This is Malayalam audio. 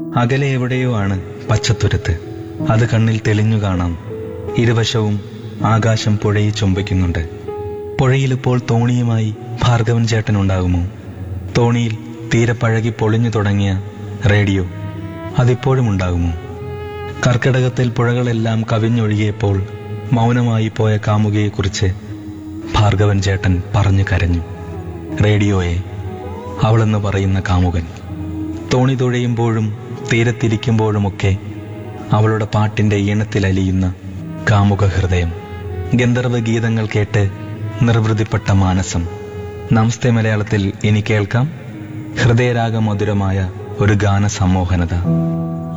അകലെ എവിടെയോ ആണ് പച്ചത്തുരുത്ത് അത് കണ്ണിൽ തെളിഞ്ഞു കാണാം ഇരുവശവും ആകാശം പുഴയെ ചുംബിക്കുന്നുണ്ട് പുഴയിലിപ്പോൾ തോണിയുമായി ഭാർഗവൻ ചേട്ടൻ ഉണ്ടാകുമോ തോണിയിൽ തീരെ പഴകി പൊളിഞ്ഞു തുടങ്ങിയ റേഡിയോ അതിപ്പോഴും ഉണ്ടാകുമോ കർക്കിടകത്തിൽ പുഴകളെല്ലാം കവിഞ്ഞൊഴുകിയപ്പോൾ മൗനമായി പോയ കാമുകയെക്കുറിച്ച് ഭാർഗവൻ ചേട്ടൻ പറഞ്ഞു കരഞ്ഞു റേഡിയോയെ അവളെന്ന് പറയുന്ന കാമുകൻ തോണി തുഴയുമ്പോഴും തീരത്തിരിക്കുമ്പോഴുമൊക്കെ അവളുടെ പാട്ടിന്റെ ഈണത്തിലലിയുന്ന കാമുക ഹൃദയം ഗന്ധർവ ഗീതങ്ങൾ കേട്ട് നിർവൃതിപ്പെട്ട മാനസം നമസ്തേ മലയാളത്തിൽ ഇനി കേൾക്കാം ഹൃദയരാഗമധുരമായ ഒരു ഗാന സമ്മോഹനത